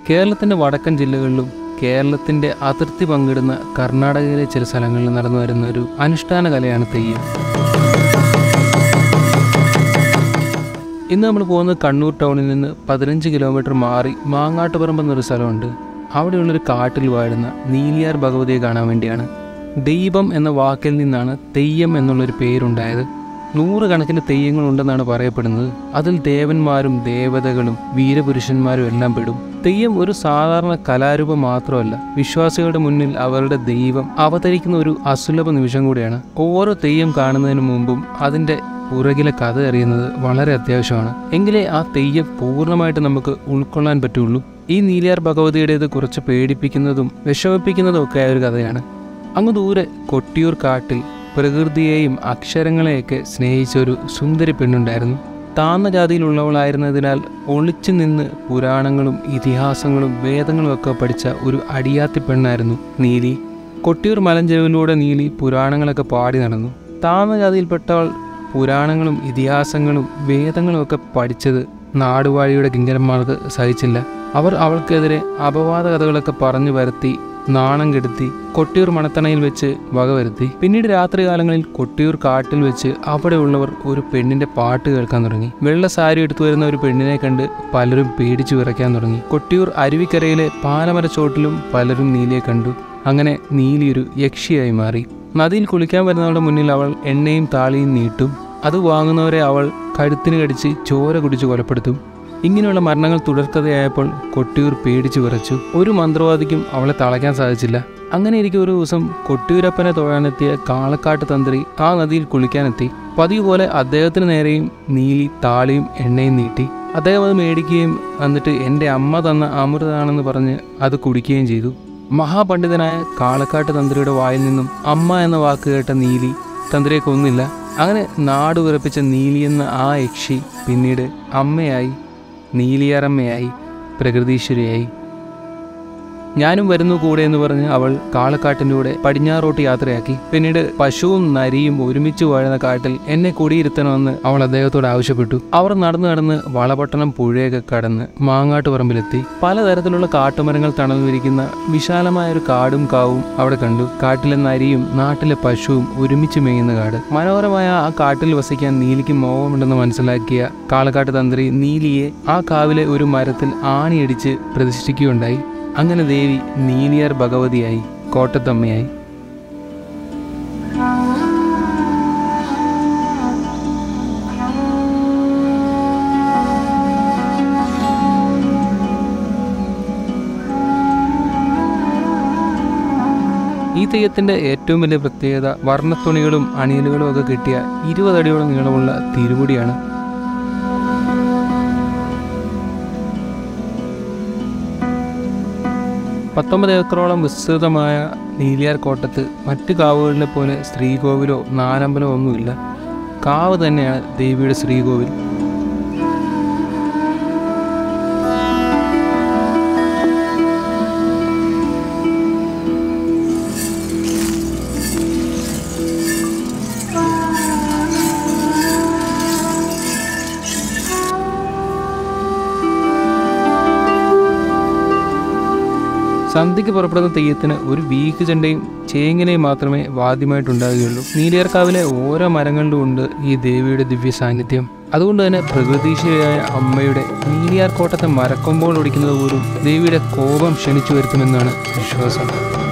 കേരളത്തിൻ്റെ വടക്കൻ ജില്ലകളിലും കേരളത്തിൻ്റെ അതിർത്തി പങ്കിടുന്ന കർണാടകയിലെ ചില സ്ഥലങ്ങളിൽ നടന്നു വരുന്ന ഒരു അനുഷ്ഠാന കലയാണ് തെയ്യം ഇന്ന് നമ്മൾ പോകുന്നത് കണ്ണൂർ ടൗണിൽ നിന്ന് പതിനഞ്ച് കിലോമീറ്റർ മാറി മാങ്ങാട്ടുപറമ്പ് എന്നൊരു സ്ഥലമുണ്ട് അവിടെയുള്ളൊരു കാട്ടിൽ വാഴുന്ന നീലിയാർ ഭഗവതിയെ കാണാൻ വേണ്ടിയാണ് ദൈവം എന്ന വാക്കിൽ നിന്നാണ് തെയ്യം എന്നുള്ളൊരു പേരുണ്ടായത് നൂറുകണക്കിന് തെയ്യങ്ങളുണ്ടെന്നാണ് പറയപ്പെടുന്നത് അതിൽ ദേവന്മാരും ദേവതകളും വീരപുരുഷന്മാരും എല്ലാം പെടും തെയ്യം ഒരു സാധാരണ കലാരൂപം മാത്രമല്ല വിശ്വാസികളുടെ മുന്നിൽ അവരുടെ ദൈവം അവതരിക്കുന്ന ഒരു അസുലഭ നിമിഷം കൂടിയാണ് ഓരോ തെയ്യം കാണുന്നതിന് മുമ്പും അതിൻ്റെ പുറകിലെ കഥ അറിയുന്നത് വളരെ അത്യാവശ്യമാണ് എങ്കിലേ ആ തെയ്യം പൂർണ്ണമായിട്ട് നമുക്ക് ഉൾക്കൊള്ളാൻ പറ്റുള്ളൂ ഈ നീലിയാർ ഭഗവതിയുടേത് കുറച്ച് പേടിപ്പിക്കുന്നതും വിഷമിപ്പിക്കുന്നതും ഒക്കെ ആയ ഒരു കഥയാണ് അങ്ങ് ദൂരെ കൊട്ടിയൂർ കാട്ടിൽ പ്രകൃതിയെയും അക്ഷരങ്ങളെയൊക്കെ സ്നേഹിച്ച ഒരു സുന്ദരി പെണ്ണുണ്ടായിരുന്നു താന്ന ജാതിയിലുള്ളവളായിരുന്നതിനാൽ ഒളിച്ചു നിന്ന് പുരാണങ്ങളും ഇതിഹാസങ്ങളും വേദങ്ങളും ഒക്കെ പഠിച്ച ഒരു അടിയാത്തി പെണ്ണായിരുന്നു നീലി കൊട്ടിയൂർ മലഞ്ചെരുവിലൂടെ നീലി പുരാണങ്ങളൊക്കെ പാടി നടന്നു താന്ന ജാതിയിൽപ്പെട്ടവൾ പുരാണങ്ങളും ഇതിഹാസങ്ങളും വേദങ്ങളും ഒക്കെ പഠിച്ചത് നാടുവാഴിയുടെ കിങ്കരന്മാർക്ക് സഹിച്ചില്ല അവർ അവൾക്കെതിരെ അപവാദ കഥകളൊക്കെ പറഞ്ഞു വരുത്തി നാണം കെടുത്തി കൊട്ടിയൂർ മണത്തണയിൽ വെച്ച് വകവരുത്തി പിന്നീട് രാത്രികാലങ്ങളിൽ കൊട്ടിയൂർ കാട്ടിൽ വെച്ച് അവിടെയുള്ളവർ ഒരു പെണ്ണിന്റെ പാട്ട് കേൾക്കാൻ തുടങ്ങി വെള്ള സാരി എടുത്തു വരുന്ന ഒരു പെണ്ണിനെ കണ്ട് പലരും പേടിച്ചു വിറയ്ക്കാൻ തുടങ്ങി കൊട്ടിയൂർ അരുവിക്കരയിലെ പാലമരച്ചോട്ടിലും പലരും നീലിയെ കണ്ടു അങ്ങനെ നീലി ഒരു യക്ഷിയായി മാറി നദിയിൽ കുളിക്കാൻ വരുന്നവരുടെ മുന്നിൽ അവൾ എണ്ണയും താളിയും നീട്ടും അത് വാങ്ങുന്നവരെ അവൾ കഴുത്തിന് കടിച്ച് ചോര കുടിച്ച് കൊലപ്പെടുത്തും ഇങ്ങനെയുള്ള മരണങ്ങൾ തുടർക്കഥയായപ്പോൾ കൊട്ടിയൂർ പേടിച്ചു വിറച്ചു ഒരു മന്ത്രവാദിക്കും അവളെ തളയ്ക്കാൻ സാധിച്ചില്ല അങ്ങനെ ഇരിക്കെ ഒരു ദിവസം കൊട്ടിയൂരപ്പനെ തൊഴാനെത്തിയ കാളക്കാട്ട് തന്ത്രി ആ നദിയിൽ കുളിക്കാനെത്തി പതിവ് പോലെ അദ്ദേഹത്തിന് നേരെയും നീലി താളിയും എണ്ണയും നീട്ടി അദ്ദേഹം അത് മേടിക്കുകയും എന്നിട്ട് എൻ്റെ അമ്മ തന്ന അമൃതാണെന്ന് പറഞ്ഞ് അത് കുടിക്കുകയും ചെയ്തു മഹാപണ്ഡിതനായ കാളക്കാട്ട് തന്ത്രിയുടെ വായിൽ നിന്നും അമ്മ എന്ന വാക്ക് കേട്ട നീലി തന്ത്രിയെ കൊന്നില്ല അങ്ങനെ നാട് വിറപ്പിച്ച നീലി എന്ന ആ യക്ഷി പിന്നീട് അമ്മയായി നീലിയാറമ്മയായി പ്രകൃതീശ്വരിയായി ഞാനും വരുന്നു കൂടെ എന്ന് പറഞ്ഞ് അവൾ കാളക്കാട്ടിൻ്റെ കൂടെ പടിഞ്ഞാറോട്ട് യാത്രയാക്കി പിന്നീട് പശുവും നരിയും ഒരുമിച്ച് വാഴുന്ന കാട്ടിൽ എന്നെ കുടിയിരുത്തണമെന്ന് അവൾ അദ്ദേഹത്തോട് ആവശ്യപ്പെട്ടു അവർ നടന്നു നടന്ന് വളപട്ടണം പുഴയൊക്കെ കടന്ന് മാങ്ങാട്ട് പറമ്പിലെത്തി പലതരത്തിലുള്ള കാട്ടുമരങ്ങൾ തണലിരിക്കുന്ന വിശാലമായ ഒരു കാടും കാവും അവിടെ കണ്ടു കാട്ടിലെ നരിയും നാട്ടിലെ പശുവും ഒരുമിച്ച് മേയുന്ന കാട് മനോഹരമായ ആ കാട്ടിൽ വസിക്കാൻ നീലിക്ക് മോഹമുണ്ടെന്ന് മനസ്സിലാക്കിയ കാളക്കാട്ട് തന്ത്രി നീലിയെ ആ കാവിലെ ഒരു മരത്തിൽ ആണിയടിച്ച് പ്രതിഷ്ഠിക്കുകയുണ്ടായി അങ്ങനെ ദേവി നീലിയാർ ഭഗവതിയായി കോട്ടത്തമ്മയായി ഈ തെയ്യത്തിന്റെ ഏറ്റവും വലിയ പ്രത്യേകത വർണ്ണത്തുണികളും അണിയലുകളും ഒക്കെ കിട്ടിയ ഇരുപതടിയോളം നീളമുള്ള തിരുമുടിയാണ് പത്തൊമ്പത് ഏക്കറോളം വിസ്തൃതമായ നീലിയാർ കോട്ടത്ത് മറ്റ് കാവുകളിലെ പോലെ ശ്രീകോവിലോ നാലമ്പലോ ഒന്നുമില്ല കാവ് തന്നെയാണ് ദേവിയുടെ ശ്രീകോവിൽ സന്ധ്യയ്ക്ക് പുറപ്പെടുന്ന തെയ്യത്തിന് ഒരു വീക്ക് ചെണ്ടയും ചേങ്ങനയും മാത്രമേ വാദ്യമായിട്ടുണ്ടാകുകയുള്ളൂ നീലിയർക്കാവിലെ ഓരോ മരങ്ങളിലും ഉണ്ട് ഈ ദേവിയുടെ ദിവ്യ സാന്നിധ്യം അതുകൊണ്ട് തന്നെ പ്രകൃതീശ്വരിയായ അമ്മയുടെ നീലിയാർ കോട്ടത്തെ മരക്കൊമ്പോൾ ഒടിക്കുന്നത് പോലും ദേവിയുടെ കോപം ക്ഷണിച്ചു വരുത്തുമെന്നാണ് വിശ്വാസം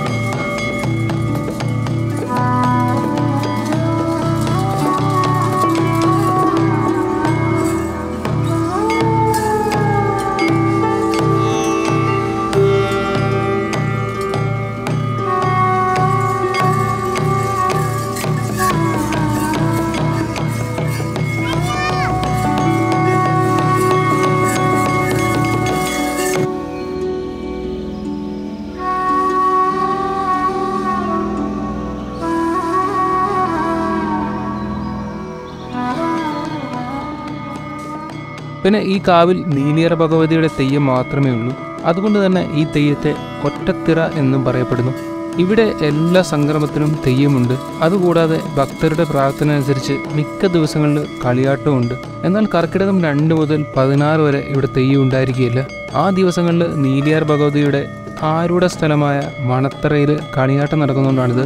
പിന്നെ ഈ കാവിൽ നീലിയറ ഭഗവതിയുടെ തെയ്യം മാത്രമേ ഉള്ളൂ അതുകൊണ്ട് തന്നെ ഈ തെയ്യത്തെ ഒറ്റത്തിറ എന്നും പറയപ്പെടുന്നു ഇവിടെ എല്ലാ സംക്രമത്തിനും തെയ്യമുണ്ട് അതുകൂടാതെ ഭക്തരുടെ പ്രാർത്ഥന അനുസരിച്ച് മിക്ക ദിവസങ്ങളിൽ കളിയാട്ടമുണ്ട് എന്നാൽ കർക്കിടകം രണ്ട് മുതൽ പതിനാറ് വരെ ഇവിടെ തെയ്യം ഉണ്ടായിരിക്കുകയില്ല ആ ദിവസങ്ങളിൽ നീലിയാർ ഭഗവതിയുടെ ആരൂഢ സ്ഥലമായ മണത്തറയിൽ കളിയാട്ടം നടക്കുന്നുകൊണ്ടാണിത്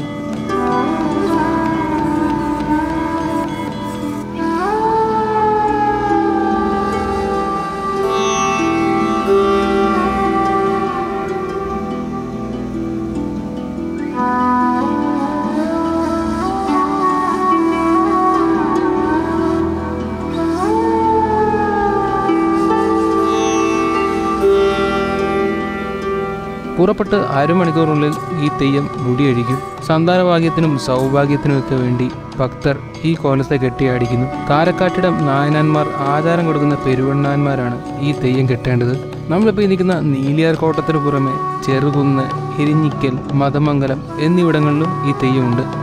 പുറപ്പെട്ട് അരമണിക്കൂറിനുള്ളിൽ ഈ തെയ്യം മുടിയഴിക്കും സന്താനഭാഗ്യത്തിനും സൗഭാഗ്യത്തിനുമൊക്കെ വേണ്ടി ഭക്തർ ഈ കോലത്തെ കെട്ടിയാടിക്കുന്നു കാരക്കാട്ടിടം നായനാന്മാർ ആചാരം കൊടുക്കുന്ന പെരുവണ്ണാന്മാരാണ് ഈ തെയ്യം കെട്ടേണ്ടത് നമ്മളിപ്പോൾ ഈ നിൽക്കുന്ന നീലിയാർ കോട്ടത്തിന് പുറമെ ചെറുകുന്ന് എരിഞ്ഞിക്കൽ മതമംഗലം എന്നിവിടങ്ങളിലും ഈ തെയ്യമുണ്ട്